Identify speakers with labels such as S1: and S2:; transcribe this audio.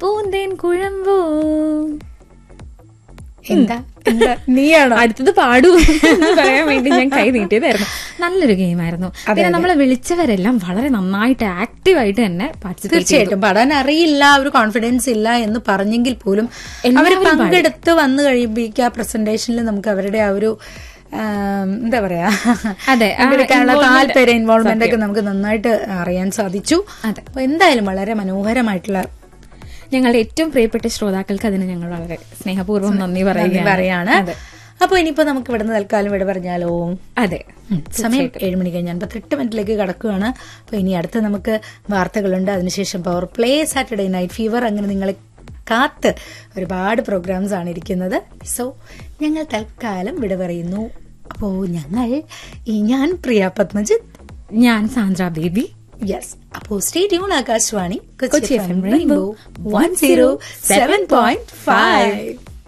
S1: പൂന്തേൻ കുഴമ്പോ
S2: എന്താ എന്താ നീയാണോ
S1: അടുത്തത് പാടൂ എന്ന് പറയാൻ വേണ്ടി ഞാൻ കൈ നീട്ടിയതായിരുന്നു നല്ലൊരു ഗെയിമായിരുന്നു പിന്നെ നമ്മളെ വിളിച്ചവരെല്ലാം വളരെ നന്നായിട്ട് ആക്റ്റീവായിട്ട് തന്നെ പാർട്ടിസിപ്പേറ്റ്
S2: തീർച്ചയായിട്ടും പാടാൻ അറിയില്ല ഒരു കോൺഫിഡൻസ് ഇല്ല എന്ന് പറഞ്ഞെങ്കിൽ പോലും അവർ
S1: എല്ലാവരും പാടി.
S2: പങ്കെടുത്ത് വന്നു കഴിയുമ്പോഴേക്കും ആ പ്രസന്റേഷനിൽ നമുക്ക് അവരുടെ ആ ഒരു ആം, എന്താ പറയാ
S1: അതെ, ആ
S2: പങ്കെടുക്കാനുള്ള
S1: involvement
S2: താല്പര്യം ഇൻവോൾവ്മെന്റ് ഒക്കെ നമുക്ക് നന്നായിട്ട് അറിയാൻ സാധിച്ചു
S1: അതെ.
S2: അപ്പൊ എന്തായാലും വളരെ മനോഹരമായിട്ടുള്ള
S1: ഞങ്ങളുടെ ഏറ്റവും പ്രിയപ്പെട്ട ശ്രോതാക്കൾക്ക് അതിന് ഞങ്ങൾ വളരെ സ്നേഹപൂർവ്വം നന്ദി
S2: നന്ദി
S1: പറയുകയാണ്
S2: പറയാണ്
S1: അതെ
S2: അപ്പൊ ഇനിയിപ്പോ നമുക്ക് ഇവിടുന്ന് തൽക്കാലം ഇവിടെ പറഞ്ഞാലോ
S1: അതെ
S2: ഉം, സമയം ഏഴ് മണി കഴിഞ്ഞ് അൻപത്തെട്ട് മിനിറ്റിലേക്ക് കടക്കുകയാണ് അപ്പൊ ഇനി അടുത്ത് നമുക്ക് വാർത്തകളുണ്ട് അതിനുശേഷം power play Saturday night fever അങ്ങനെ നിങ്ങളെ കാത്ത് ഒരുപാട് പ്രോഗ്രാംസ് ആണ് ഇരിക്കുന്നത് സോ ഞങ്ങൾ തൽക്കാലം വിട പറയുന്നു അപ്പോ ഞങ്ങൾ ഈ ഞാൻ പ്രിയ പത്മജിത്ത്
S1: ഞാൻ സാന്ദ്ര ബേബി
S2: യെസ് അപ്പോ stay tune Akashvani
S1: Kochi
S2: Kochi
S1: FM
S2: F M rainbow one zero seven point five